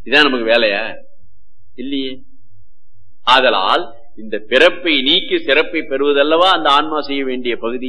இதான் நமக்கு வேலையா இல்லையே ஆதலால் இந்த பிறப்பை நீக்கி சிறப்பை பெறுவதல்லவா அந்த ஆன்மா செய்ய வேண்டிய பகுதி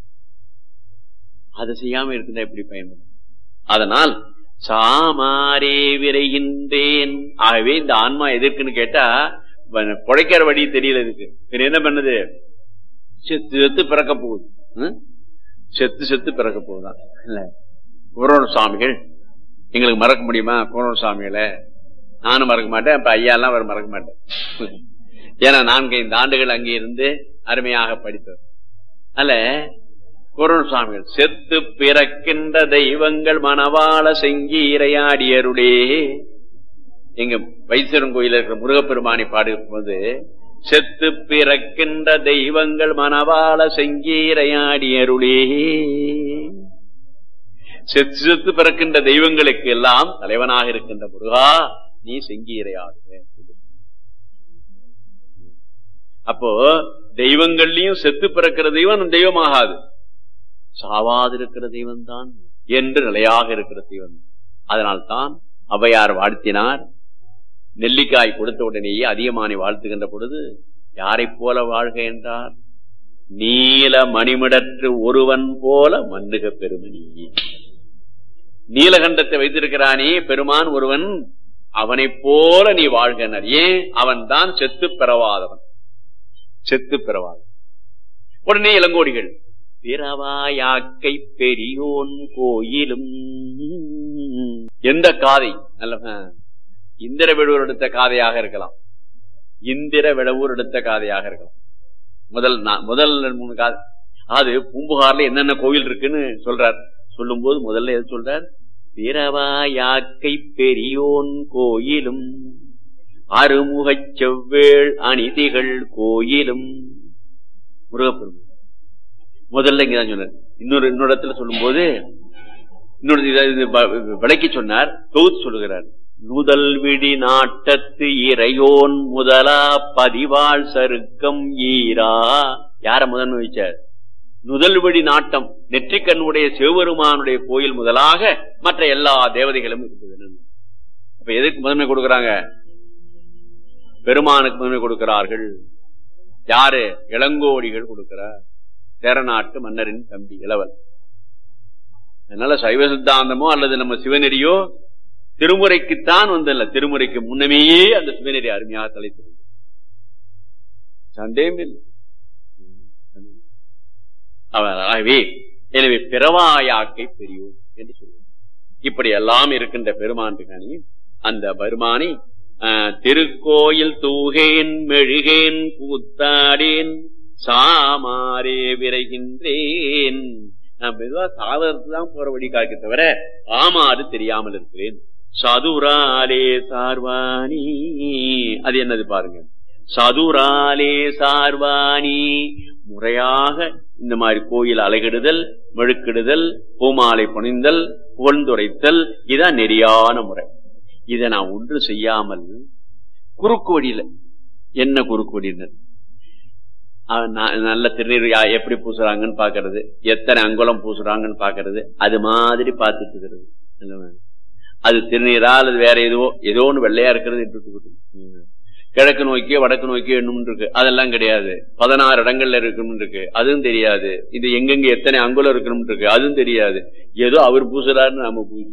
அதை செய்யாம இருந்தா எப்படி பயன்படும் அதனால் சாமாரே விரைகின்றேன் ஆகவே இந்த ஆன்மா எதற்குன்னு கேட்டா வ- பிழைக்கிற வழி தெரியல இதுக்கு பின்ன என்ன பண்ணுது செத்து செத்து பிறக்க போகுது ம்? செத்து செத்து பிறக்க போகுதான் இல்ல குரோண சுவாமிகள் எங்களுக்கு மறக்க முடியுமா குரோண சுவாமிகளை நானும் மறக்க மாட்டேன் இப்ப ஐயா எல்லாம் அவர் மறக்க மாட்டேன் ஏன்னா நான்கு ஐந்து ஆண்டுகள் அங்கே இருந்து அருமையாக படித்தவர் அல்ல குரோண சுவாமிகள் செத்து பிறக்கின்ற தெய்வங்கள் மணவாள செங்கீரையாடியருளே எங்க வைத்தியரன் கோயில இருக்கிற முருகப்பெருமானை பாடும்போது செத்து பிறக்கின்ற தெய்வங்கள் மணவாள செங்கீரையாடியருளே செத்து செத்து பிறக்கின்ற தெய்வங்களுக்கு எல்லாம் தலைவனாக இருக்கின்ற முருகா நீ செங்கீரையாடுக அப்போ தெய்வங்கள்லயும் செத்து பிறக்கிற தெய்வம் தெய்வமாகாது சாவாதிருக்கிற தெய்வம் தான் என்று நிலையாக இருக்கிற தெய்வம் அதனால்தான் ஔவையார் வாழ்த்தினார் நெல்லிக்காய் கொடுத்த உடனேயே அதிகமானை வாழ்த்துகின்ற பொழுது யாரைப் போல வாழ்க என்றார் நீல மணிமிடற்று ஒருவன் போல மன்னுக பெருமணியே நீலகண்டத்தை வைத்திருக்கிறானே பெருமான் ஒருவன் அவனைப் போல நீ வாழ்கனர் ஏன் அவன் தான் செத்து பிறவாதவன் செத்து பிறவாதவன் உடனே இளங்கோடிகள் பிறவாயாக்கை பெரியோன் கோயிலும் எந்த காதை நல்ல இந்திர விடுவர் எடுத்த காதையாக இருக்கலாம் இந்திர விடவூர் எடுத்த காதையாக இருக்கலாம் முதல் நா- முதல் மூணு காதை அது பூம்புகார்ல என்னென்ன கோயில் இருக்குன்னு சொல்றார் சொல்லும் போது முதல்ல எது சொல்றார் பிறவாயாக்கை பெரியோன் கோயிலும் அருமுகச் செவ்வேள் அநீதிகள் கோயிலும் முருகப்பெருமான் முதல்ல இங்கதான் சொன்னார் இன்னொரு இன்னொரு இடத்துல சொல்லும்போது இன்னொரு இத- இது வ- விளக்கி சொன்னார் தொகுத்து சொல்லுகிறார் நுதல் விடி நாட்டத்து இறையோன் முதலா பதிவாள் சருக்கம் ஈரா யார முதன்மை வச்சார் நுதல் விடி நாட்டம் நெற்றிக்கண்ணுடைய சிவபெருமானுடைய கோயில் முதலாக மற்ற எல்லா தேவதைகளும் இருக்குது அப்ப எதுக்கு முதன்மை கொடுக்கறாங்க பெருமானுக்கு முதன்மை கொடுக்கிறார்கள் யாரு இளங்கோடிகள் கொடுக்கிறார் சேரநாட்டு மன்னரின் தம்பி இளவல் அதனால சைவ சித்தாந்தமோ அல்லது நம்ம சிவநெறியோ திருமுறைக்குத்தான் வந்தல்ல திருமுறைக்கு முன்னமேயே அந்த சிவநெறி அருமையாக தலைத்திருந்தது சந்தேகம் இல்லை அவர் ஆகவே எனவே பிறவாயாக்கை பெரியோர் என்று சொல்லுவார் இப்படி எல்லாம் இருக்கின்ற பெருமான் இருக்கானே அந்த பெருமானை ஆஹ், திருக்கோயில் தூகேன் மெழுகேன் கூத்தாடேன் சாமாரே விரைகின்றேன் நான் மெதுவா சாவதற்கு தான் போற வழி காக்க தவிர ஆமாறு தெரியாமல் இருக்கிறேன் சதுராலே சார்வாணி அது என்னது பாருங்க சதுராலே சார்வாணி முறையாக இந்த மாதிரி கோயில் அலைகிடுதல் மெழுக்கிடுதல் பூமாலை புனிந்தல் புகழ்ந்துரைத்தல் இதான் நெறியான முறை இதை நான் ஒன்று செய்யாமல் குறுக்கு வழியில என்ன குறுக்கு வழியினர் அவன் ந- நல்ல திருநீர் யா- எப்படி பூசுறாங்கன்னு பாக்குறது எத்தனை அங்குலம் பூசுறாங்கன்னு பாக்குறது அது மாதிரி பார்த்துட்டு இருக்கிறது இல்லவா? அது திருநீரா அல்லது வேற ஏதோ ஏதோ ஒண்ணு வெள்ளையா இருக்கிறது இட்டு கிழக்கு நோக்கியோ வடக்கு நோக்கியோ என்னும் இருக்கு அதெல்லாம் கிடையாது பதினாறு இடங்கள்ல இருக்கணும் இருக்கு அதுவும் தெரியாது இது எங்கெங்க எத்தனை அங்குலம் இருக்கணும் இருக்கு அதுவும் தெரியாது ஏதோ அவர் பூசுறாருன்னு நம்ம போய்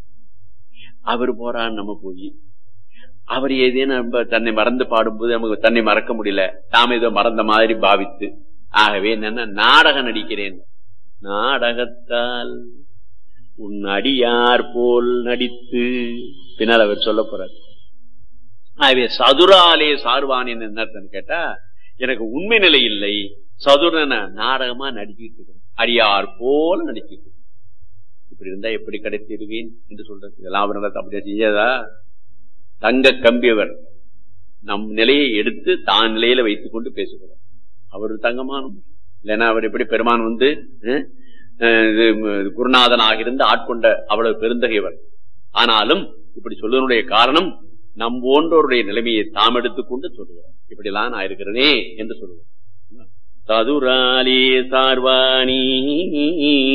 அவர் போறான்னு நம்ம போய் அவர் ஏதேனும் நம்ம தன்னை மறந்து பாடும்போது நமக்கு தன்னை மறக்க முடியல தாம் ஏதோ மறந்த மாதிரி பாவித்து ஆகவே என்னன்னா நாடகம் நடிக்கிறேன் நாடகத்தால் உன் அடியார் போல் நடித்து பின்னால் அவர் சொல்ல போறார் ஆகவே சதுராலே சார்வானின் என்ன அர்த்தம்னு கேட்டா எனக்கு உண்மை நிலை இல்லை சதுரன நாடகமா நடிச்சுட்டு இருக்கிறேன் அடியார் போல நடிச்சுட்டு இருக்கேன். இப்படி இருந்தா எப்படி கிடைத்திடுவேன் என்று சொல்றது இதெல்லாம் அவர் நடத்த அப்படியே செய்யாதா தங்க கம்பியவர் நம் நிலையை எடுத்து தான் நிலையில வைத்துக் கொண்டு பேசுகிறார் அவர் தங்கமானம் இல்லைன்னா அவர் எப்படி பெருமான் வந்து அஹ், அஹ், இது, ம், குருநாதனாக இருந்து ஆட்கொண்ட அவ்வளவு பெருந்தகைவர் ஆனாலும் இப்படி சொல்வதனுடைய காரணம் நம் போன்றோருடைய நிலைமையை தாம் எடுத்துக்கொண்டு சொல்லுகிறார் இப்படிலாம் நான் இருக்கிறேனே என்று சொல்லுகிறார் சதுராலே சார்வாணி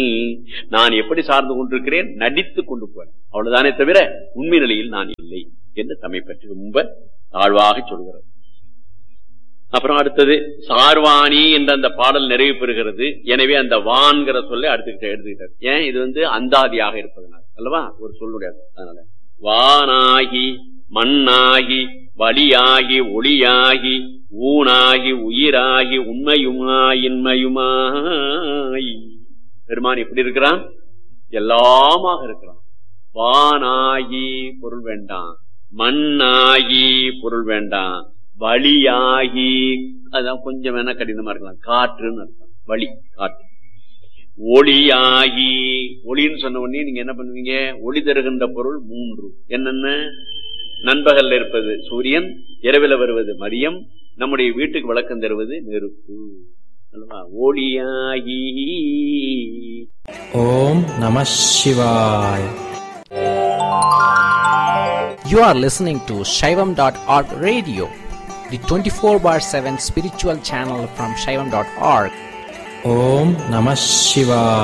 நான் எப்படி சார்ந்து கொண்டிருக்கிறேன் நடித்துக் கொண்டு போறேன் அவ்வளவுதானே தவிர உண்மை நிலையில் நான் இல்லை என்று தம்மை பற்றி ரொம்ப தாழ்வாக சொல்கிறது அப்புறம் அடுத்தது சார்வாணி என்ற அந்த பாடல் நிறைவு பெறுகிறது எனவே அந்த வான்கிற சொல்லை அடுத்துக்கிட்ட எடுத்துக்கிட்டார் ஏன் இது வந்து அந்தாதியாக இருப்பதனால் அல்லவா ஒரு சொல்லுடைய அதனால வானாகி மண்ணாகி வழியாகி ஒளியாகி ஊனாகி உயிராகி உண்மையுமாய் இன்மையுமாய் பெருமான் எப்படி இருக்கிறான் எல்லாமாக இருக்கிறான் வானாகி பொருள் வேண்டாம் மண்ணாகி பொருள் வேண்டாம் வழியாகி அதான் கொஞ்சம் வேணா கடினமா இருக்கலாம் காற்றுன்னு அர்த்தம் வழி காற்று ஒளியாகி ஒளின்னு சொன்ன உடனே நீங்க என்ன பண்ணுவீங்க ஒளி தருகின்ற பொருள் மூன்று என்னென்ன நண்பகல்ல இருப்பது சூரியன் இரவில வருவது மதியம் நம்முடைய வீட்டுக்கு விளக்கம் தருவது நெருப்பு அல்லவா ஒளியாகி ஓம் நம சிவாய் You are listening to Shaivam.org radio, the 24 bar 7 spiritual channel from Shaivam.org. Om Namah Shivaya.